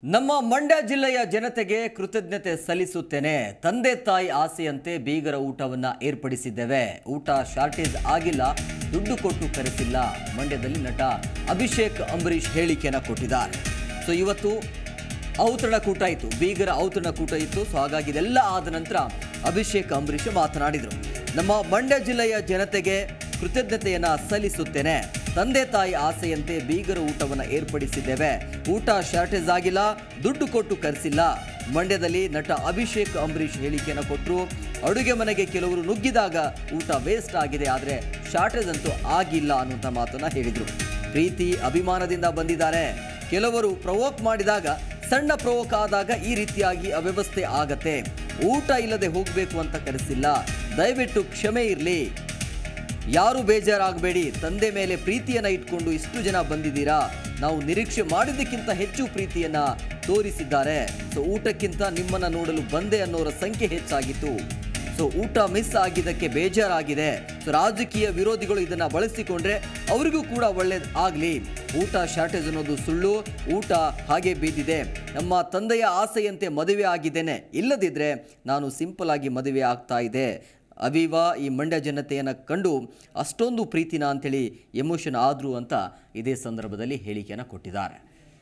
ನಮ್ಮ ಮಂಡ್ಯ ಜಿಲ್ಲೆಯ ಜನತೆಗೆ ಕೃತಜ್ಞತೆ ಸಲ್ಲಿಸುತ್ತೇನೆ ತಂದೆ ತಾಯಿ ಆಸೆಯಂತೆ ಬೀಗರ ಊಟವನ್ನ ಏರ್ಪಡಿಸಿದ್ದೇವೆ ಊಟ ಶಾರ್ಟೇಜ್ ಆಗಿಲ್ಲ ದುಡ್ಡು ಕೊಟ್ಟು ಕರೆಸಿಲ್ಲ ಮಂಡ್ಯದಲ್ಲಿ ನಟ ಅಭಿಷೇಕ್ ಅಂಬರೀಷ್ ಹೇಳಿಕೆಯನ್ನ ಕೊಟ್ಟಿದ್ದಾರೆ ಸೊ ಇವತ್ತು ಔತಣಕೂಟ ಇತ್ತು ಬೀಗರ ಔತಣಕೂಟ ಇತ್ತು ಸೊ ಹಾಗಾಗಿ ಇದೆಲ್ಲ ಆದ ನಂತರ ಅಭಿಷೇಕ್ ಅಂಬರೀಷ್ ಮಾತನಾಡಿದರು ನಮ್ಮ ಮಂಡ್ಯ ಜಿಲ್ಲೆಯ ಜನತೆಗೆ ಕೃತಜ್ಞತೆಯನ್ನ ಸಲ್ಲಿಸುತ್ತೇನೆ ತಂದೆ ತಾಯಿ ಆಸೆಯಂತೆ ಬೀಗರ ಊಟವನ್ನು ಏರ್ಪಡಿಸಿದ್ದೇವೆ ಊಟ ಶಾರ್ಟೇಜ್ ಆಗಿಲ್ಲ ದುಡ್ಡು ಕೊಟ್ಟು ಕರೆಸಿಲ್ಲ ಮಂಡ್ಯದಲ್ಲಿ ನಟ ಅಭಿಷೇಕ್ ಅಂಬರೀಷ್ ಹೇಳಿಕೆಯನ್ನು ಕೊಟ್ಟರು ಅಡುಗೆ ಮನೆಗೆ ಕೆಲವರು ನುಗ್ಗಿದಾಗ ಊಟ ವೇಸ್ಟ್ ಆಗಿದೆ ಆದರೆ ಶಾರ್ಟೇಜ್ ಅಂತೂ ಆಗಿಲ್ಲ ಅನ್ನುವಂಥ ಮಾತನ್ನ ಹೇಳಿದರು ಪ್ರೀತಿ ಅಭಿಮಾನದಿಂದ ಬಂದಿದ್ದಾರೆ ಕೆಲವರು ಪ್ರವೋಕ್ ಮಾಡಿದಾಗ ಸಣ್ಣ ಪ್ರವೋಕ್ ಆದಾಗ ಈ ರೀತಿಯಾಗಿ ಅವ್ಯವಸ್ಥೆ ಆಗತ್ತೆ ಊಟ ಇಲ್ಲದೆ ಹೋಗಬೇಕು ಅಂತ ಕರೆಸಿಲ್ಲ ದಯವಿಟ್ಟು ಕ್ಷಮೆ ಇರಲಿ ಯಾರು ಬೇಜಾರಾಗಬೇಡಿ ತಂದೆ ಮೇಲೆ ಪ್ರೀತಿಯನ್ನ ಇಟ್ಕೊಂಡು ಇಷ್ಟು ಜನ ಬಂದಿದ್ದೀರಾ ನಾವು ನಿರೀಕ್ಷೆ ಮಾಡಿದ್ದಕ್ಕಿಂತ ಹೆಚ್ಚು ಪ್ರೀತಿಯನ್ನ ತೋರಿಸಿದ್ದಾರೆ ಸೊ ಊಟಕ್ಕಿಂತ ನಿಮ್ಮನ್ನ ನೋಡಲು ಬಂದೆ ಅನ್ನೋರ ಸಂಖ್ಯೆ ಹೆಚ್ಚಾಗಿತ್ತು ಸೊ ಊಟ ಮಿಸ್ ಆಗಿದ್ದಕ್ಕೆ ಬೇಜಾರಾಗಿದೆ ಸೊ ರಾಜಕೀಯ ವಿರೋಧಿಗಳು ಇದನ್ನ ಬಳಸಿಕೊಂಡ್ರೆ ಅವರಿಗೂ ಕೂಡ ಒಳ್ಳೇದು ಆಗಲಿ ಊಟ ಶಾರ್ಟೇಜ್ ಅನ್ನೋದು ಸುಳ್ಳು ಊಟ ಹಾಗೆ ಬಿದ್ದಿದೆ ನಮ್ಮ ತಂದೆಯ ಆಸೆಯಂತೆ ಮದುವೆ ಆಗಿದ್ದೇನೆ ಇಲ್ಲದಿದ್ರೆ ನಾನು ಸಿಂಪಲ್ ಆಗಿ ಮದುವೆ ಆಗ್ತಾ ಇದೆ ಅವೀವ ಈ ಮಂಡ್ಯ ಜನತೆಯನ್ನು ಕಂಡು ಅಷ್ಟೊಂದು ಪ್ರೀತಿನ ಅಂಥೇಳಿ ಎಮೋಷನ್ ಆದರು ಅಂತ ಇದೇ ಸಂದರ್ಭದಲ್ಲಿ ಹೇಳಿಕೆಯನ್ನು ಕೊಟ್ಟಿದ್ದಾರೆ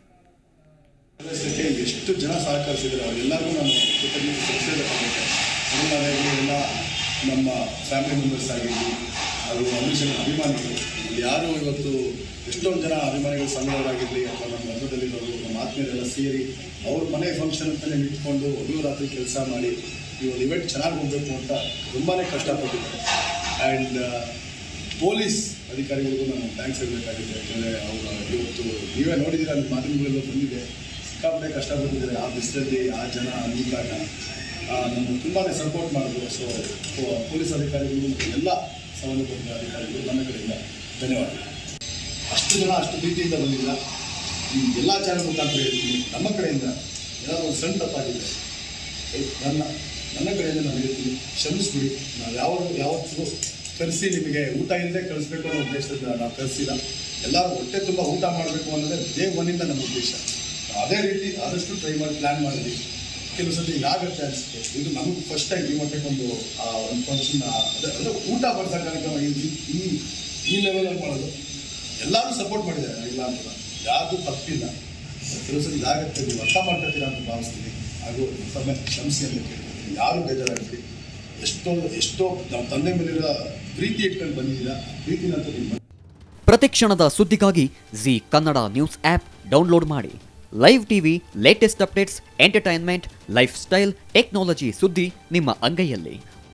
ಕೆಲಸಕ್ಕೆ ಎಷ್ಟು ಜನ ಸಹಕರಿಸಿದ್ರು ಅವರೆಲ್ಲರಿಗೂ ನಾನು ಕೃತಜ್ಞತೆ ಸಲ್ಲಿಸಬೇಕಾಗುತ್ತೆ ಅಭಿಮಾನಿಗಳು ಎಲ್ಲ ನಮ್ಮ ಫ್ಯಾಮಿಲಿ ಮೆಂಬರ್ಸ್ ಆಗಿರಲಿ ಅದು ಅಮಿಷನ್ ಅಭಿಮಾನಿಗಳು ಇಲ್ಲಿ ಯಾರು ಇವತ್ತು ಎಷ್ಟೊಂದು ಜನ ಅಭಿಮಾನಿಗಳು ಸಂಘದವರಾಗಿರಲಿ ಅಥವಾ ನಮ್ಮ ಬಂಧದಲ್ಲಿರೋರು ನಮ್ಮ ಆತ್ಮೀಯರೆಲ್ಲ ಸೇರಿ ಅವ್ರ ಮನೆ ಫಂಕ್ಷನ್ ಅಂತಲೇ ನಿಂತ್ಕೊಂಡು ಹಗಲು ರಾತ್ರಿ ಕೆಲಸ ಮಾಡಿ ಈ ಒಂದು ಇವೆಂಟ್ ಚೆನ್ನಾಗಿ ಹೋಗಬೇಕು ಅಂತ ತುಂಬಾ ಕಷ್ಟಪಟ್ಟಿದ್ದಾರೆ ಆ್ಯಂಡ್ ಪೊಲೀಸ್ ಅಧಿಕಾರಿಗಳಿಗೂ ನಾನು ಥ್ಯಾಂಕ್ಸ್ ಹೇಳಬೇಕಾಗಿದೆ ಯಾಕಂದರೆ ಅವರು ಇವತ್ತು ನೀವೇ ನೋಡಿದ್ದೀರಾ ನಿಮ್ಮ ಮಾಧ್ಯಮಗಳೆಲ್ಲ ಬಂದಿದೆ ಸಿಕ್ಕಾಪಟ್ಟೆ ಕಷ್ಟಪಟ್ಟಿದ್ದಾರೆ ಆ ಬಿಸಿಲಲ್ಲಿ ಆ ಜನ ಆ ನೀಕಾಟ ನಮಗೆ ತುಂಬಾ ಸಪೋರ್ಟ್ ಮಾಡಿದ್ರು ಸೊ ಪೊಲೀಸ್ ಅಧಿಕಾರಿಗಳು ಮತ್ತು ಎಲ್ಲ ಸಂಬಂಧಪಟ್ಟ ಅಧಿಕಾರಿಗಳು ನನ್ನ ಕಡೆಯಿಂದ ಧನ್ಯವಾದಗಳು ಅಷ್ಟು ಜನ ಅಷ್ಟು ಪ್ರೀತಿಯಿಂದ ಬಂದಿಲ್ಲ ಈ ಎಲ್ಲ ಚಾನಲ್ ಮುಖಾಂತರ ಹೇಳ್ತೀನಿ ನಮ್ಮ ಕಡೆಯಿಂದ ಏನಾದರೂ ಒಂದು ಸಣ್ಣ ತಪ್ಪಾಗಿದೆ ನನ್ನ ನನ್ನ ಕಡೆಯಿಂದ ನಾನು ಹೇಳ್ತೀನಿ ಕ್ಷಮಿಸ್ಬಿಡಿ ನಾವು ಯಾವ ಯಾವತ್ತೂ ಕರೆಸಿ ನಿಮಗೆ ಊಟ ಇಲ್ಲದೆ ಕಳಿಸ್ಬೇಕು ಅನ್ನೋ ಉದ್ದೇಶದಿಂದ ನಾವು ಕರೆಸಿಲ್ಲ ಎಲ್ಲರೂ ಹೊಟ್ಟೆ ತುಂಬ ಊಟ ಮಾಡಬೇಕು ಅನ್ನೋದೇ ಡೇ ಒನ್ನಿಂದ ನಮ್ಮ ಉದ್ದೇಶ ನಾವು ಅದೇ ರೀತಿ ಆದಷ್ಟು ಟ್ರೈ ಮಾಡಿ ಪ್ಲ್ಯಾನ್ ಮಾಡಿದ್ವಿ ಕೆಲವು ಸತಿ ಇದಾಗುತ್ತೆ ಅನಿಸುತ್ತೆ ಇದು ನಮಗೆ ಫಸ್ಟ್ ಟೈಮ್ ಈ ಮಟ್ಟಕ್ಕೆ ಒಂದು ಆ, ಒಂದು ಫಂಕ್ಷನ್ ಅದೇ ಅಂದರೆ ಊಟ ಬಡಿಸೋ ಕಾರ್ಯಕ್ರಮ ಈ ಈ ಈ ಲೆವೆಲಲ್ಲಿ ಮಾಡೋದು ಎಲ್ಲರೂ ಸಪೋರ್ಟ್ ಮಾಡಿದ್ದಾರೆ ಇಲ್ಲ ಅಂತ ಯಾವುದು ತಪ್ಪಿಲ್ಲ ಕೆಲವು ಸಲ ಇದಾಗುತ್ತೆ ನೀವು ಅರ್ಥ ಮಾಡ್ಕೊತೀರಾ ಅಂತ ಭಾವಿಸ್ತೀನಿ ಹಾಗೂ ಮತ್ತೊಮ್ಮೆ ಕ್ಷಮಿಸಿ ಅಂತ ಕೇಳ್ತೀನಿ ಯಾರು ಬೇಜಾರಾಗ್ತೀವಿ ಎಷ್ಟೋ ಎಷ್ಟೋ ನಮ್ಮ ತಂದೆ ಮೇಲಿರೋ ಪ್ರೀತಿ ಇಟ್ಕೊಂಡು ಬಂದಿದ್ದೀರಾ ಆ ಪ್ರೀತಿನಂತೂ ನಿಮ್ಮ ಪ್ರತಿಕ್ಷಣದ ಸುದ್ದಿಗಾಗಿ Zee Kannada news app download ಮಾಡಿ live TV latest updates entertainment lifestyle technology ಸುದ್ದಿ ನಿಮ್ಮ ಅಂಗೈಯಲ್ಲಿ